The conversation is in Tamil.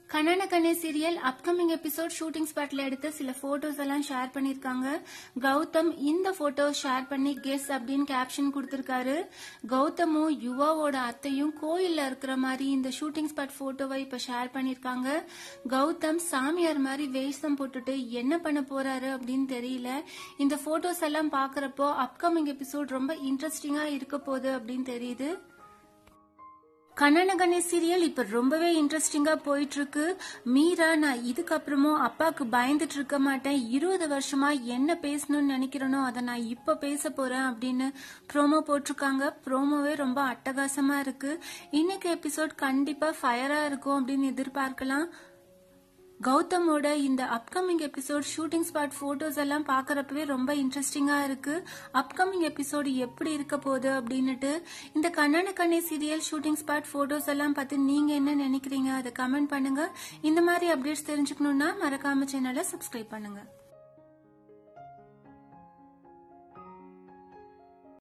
கண்ணன கண்ணே சீரியல் அப்கமிங் எபிசோட் ஷூட்டிங் ஸ்பாட்ல எடுத்த சில போட்டோஸ் எல்லாம் ஷேர் பண்ணிருக்காங்க கௌதம் இந்த போட்டோ ஷேர் பண்ணி கெஸ் அப்படின்னு கேப்ஷன் கொடுத்திருக்காரு கௌதமும் யுவாவோட அத்தையும் கோயில்ல இருக்கிற மாதிரி இந்த ஷூட்டிங் ஸ்பாட் போட்டோவை இப்ப ஷேர் பண்ணிருக்காங்க கௌதம் சாமியார் மாதிரி வேஷம் போட்டுட்டு என்ன பண்ண போறாரு அப்படின்னு தெரியல இந்த போட்டோஸ் எல்லாம் பாக்குறப்போ அப்கமிங் எபிசோட் ரொம்ப இன்ட்ரெஸ்டிங்கா இருக்க போகுது அப்படின்னு தெரியுது கண்ணன கணேஷ் சீரியல் இப்ப ரொம்பவே இன்ட்ரெஸ்டிங்கா போயிட்டு இருக்கு மீரா நான் இதுக்கப்புறமும் அப்பாவுக்கு பயந்துட்டு இருக்க மாட்டேன் இருபது வருஷமா என்ன பேசணும்னு நினைக்கிறேனோ அதை நான் இப்ப பேச போறேன் அப்படின்னு ப்ரோமோ போட்டிருக்காங்க ப்ரோமோவே ரொம்ப அட்டகாசமா இருக்கு இன்னைக்கு எபிசோட் கண்டிப்பா ஃபயரா இருக்கும் அப்படின்னு எதிர்பார்க்கலாம் கௌதமோட இந்த upcoming episode shooting spot photos எல்லாம் பாக்குறப்பவே ரொம்ப இன்ட்ரெஸ்டிங்கா இருக்கு அப்கமிங் எபிசோடு எப்படி இருக்க போகுது அப்படின்னுட்டு இந்த கண்ணன கண்ணே சீரியல் ஷூட்டிங் ஸ்பாட் போட்டோஸ் எல்லாம் பார்த்து நீங்க என்ன நினைக்கிறீங்க அதை கமெண்ட் பண்ணுங்க இந்த மாதிரி அப்டேட்ஸ் தெரிஞ்சுக்கணும்னா மறக்காம சேனலை சப்ஸ்கிரைப் பண்ணுங்க